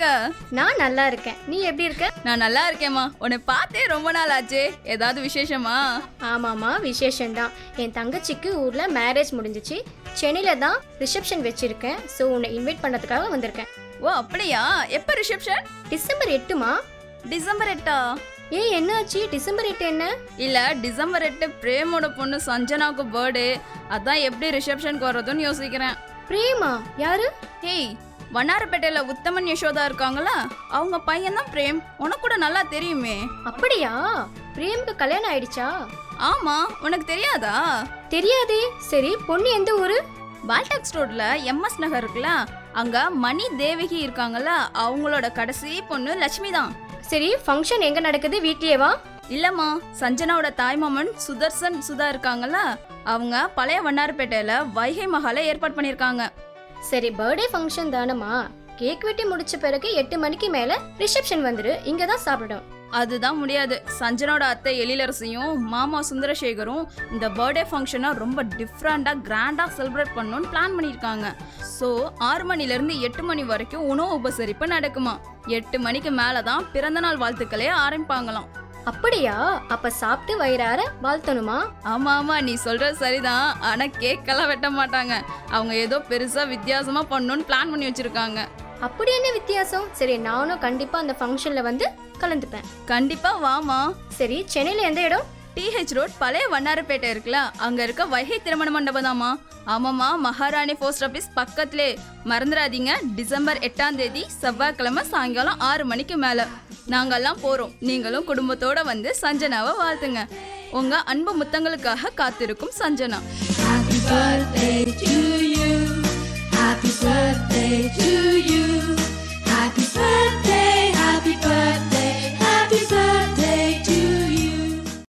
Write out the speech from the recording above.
நான் நல்லா இருக்கேன் நீ எப்படி இருக்க நான் நல்லா இருக்கேம்மா உன்னை பார்த்தே ரொம்ப நாள் ஆச்சே ஏதாவது விசேஷமா ஆமாம்மா விசேஷம்தான் என் தங்கச்சிக்கு ஊரில் மேரேஜ் முடிஞ்சிச்சு சென்னையில் தான் ரிசப்ஷன் வச்சுருக்கேன் ஸோ உன்னை இன்வைட் பண்ணதுக்காக வந்திருக்கேன் ஓ அப்படியா எப்ப ரிசப்ஷன் டிசம்பர் எட்டுமா டிசம்பர் எட்டா ஏன் என்னாச்சு டிசம்பர் எட்டு என்ன இல்ல டிசம்பர் எட்டு பிரேமோட பொண்ணு சஞ்சனாவுக்கு பர்த்டே அதான் எப்படி ரிசப்ஷனுக்கு வர்றதுன்னு யோசிக்கிறேன் பிரேமா யாரு ஹேய் வண்ணாரப்பேட்டையில உத்தமன் யசோதா இருக்காங்களா அவங்க பையன் தான் பிரேம் உனக்கு கூட நல்லா தெரியுமே அப்படியா பிரேமுக்கு கல்யாணம் ஆயிடுச்சா ஆமா உனக்கு தெரியாதா தெரியாதே சரி பொண்ணு எந்த ஊரு பால்டாக்ஸ் ரோட்ல எம்எஸ் நகர் இருக்குல்ல அங்க மணி தேவகி இருக்காங்கல்ல அவங்களோட கடைசி பொண்ணு லட்சுமி தான் சரி ஃபங்க்ஷன் எங்க நடக்குது வீட்லயே வா இல்லம்மா சஞ்சனாவோட தாய்மாமன் சுதர்சன் சுதா இருக்காங்கல்ல அவங்க பழைய வண்ணாரப்பேட்டையில வைகை மகால ஏற்பாடு பண்ணியிருக்காங்க சரி பர்த்டே ஃபங்க்ஷன் தானம்மா கேக் வெட்டி முடிச்ச பிறகு எட்டு மணிக்கு மேல ரிசப்ஷன் வந்துரு இங்க தான் சாப்பிடும் அதுதான் முடியாது சஞ்சனோட அத்தை எழிலரசியும் மாமா சுந்தரசேகரும் இந்த பர்த்டே ஃபங்க்ஷனை ரொம்ப டிஃப்ரெண்டாக கிராண்டாக செலிப்ரேட் பண்ணணும்னு பிளான் பண்ணியிருக்காங்க ஸோ ஆறு மணிலேருந்து எட்டு மணி வரைக்கும் உணவு உபசரிப்பு நடக்குமா எட்டு மணிக்கு மேலே தான் பிறந்தநாள் வாழ்த்துக்களே ஆரம்பிப்பாங்களாம் அப்படியா அப்ப சாப்பிட்டு வயிறார வாழ்த்தணுமா ஆமா ஆமா நீ சொல்றது சரிதான் ஆனா கேக்கெல்லாம் வெட்ட மாட்டாங்க அவங்க ஏதோ பெருசா வித்தியாசமா பண்ணணும்னு பிளான் பண்ணி வச்சிருக்காங்க அப்படி என்ன வித்தியாசம் சரி நானும் கண்டிப்பா அந்த ஃபங்க்ஷன்ல வந்து கலந்துப்பேன் கண்டிப்பா வாமா சரி சென்னையில எந்த இடம் டிஹெச் ரோட் பழைய வண்ணாரப்பேட்டை இருக்குல்ல அங்க இருக்க வைகை திருமண மண்டபம் தாமா ஆமாம்மா மகாராணி போஸ்ட் ஆஃபீஸ் பக்கத்திலே மறந்துடாதீங்க டிசம்பர் எட்டாம் தேதி செவ்வாய்க்கிழமை சாயங்காலம் ஆறு மணிக்கு மேல நாங்கெல்லாம் போறோம் நீங்களும் குடும்பத்தோட வந்து சஞ்சனாவை வாழ்த்துங்க உங்க அன்பு முத்தங்களுக்காக காத்திருக்கும் சஞ்சனா Happy birthday to